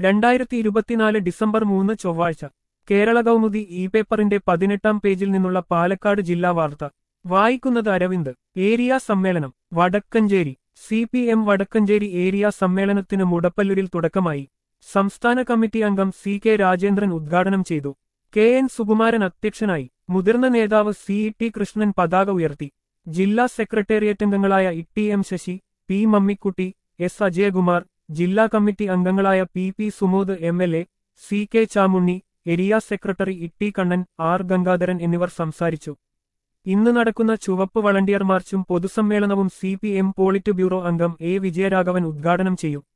രണ്ടായിരത്തി ഇരുപത്തിനാല് ഡിസംബർ മൂന്ന് ചൊവ്വാഴ്ച കേരള കൗമുദി ഇ പേപ്പറിന്റെ പതിനെട്ടാം പേജിൽ നിന്നുള്ള പാലക്കാട് ജില്ലാ വാർത്ത വായിക്കുന്നത് അരവിന്ദ് ഏരിയ സമ്മേളനം Vadakkencherry C P M Vadakkencherry area സമ്മേളനത്തിന് മുടപ്പല്ലൂരിൽ തുടക്കമായി സംസ്ഥാന കമ്മിറ്റി അംഗം സി കെ രാജേന്ദ്രൻ ഉദ്ഘാടനം ചെയ്തു കെ എൻ സുകുമാരൻ അധ്യക്ഷനായി മുതിർന്ന നേതാവ് സി ഇ ടി കൃഷ്ണൻ പതാക ഉയർത്തി ജില്ലാ സെക്രട്ടേറിയറ്റ് അംഗങ്ങളായ E M Sasi P Mammikutty S Ajayakumar ജില്ലാ കമ്മിറ്റി അംഗങ്ങളായ P P Sumod M L A C K Chamunni area secretary Itty Kannan R Gangadharan എന്നിവർ സംസാരിച്ചു ഇന്ന് നടക്കുന്ന ചുവപ്പ് വളണ്ടിയർ മാർച്ചും പൊതുസമ്മേളനവും C P M polit bureau അംഗം എ വിജയരാഘവൻ ഉദ്ഘാടനം ചെയ്യും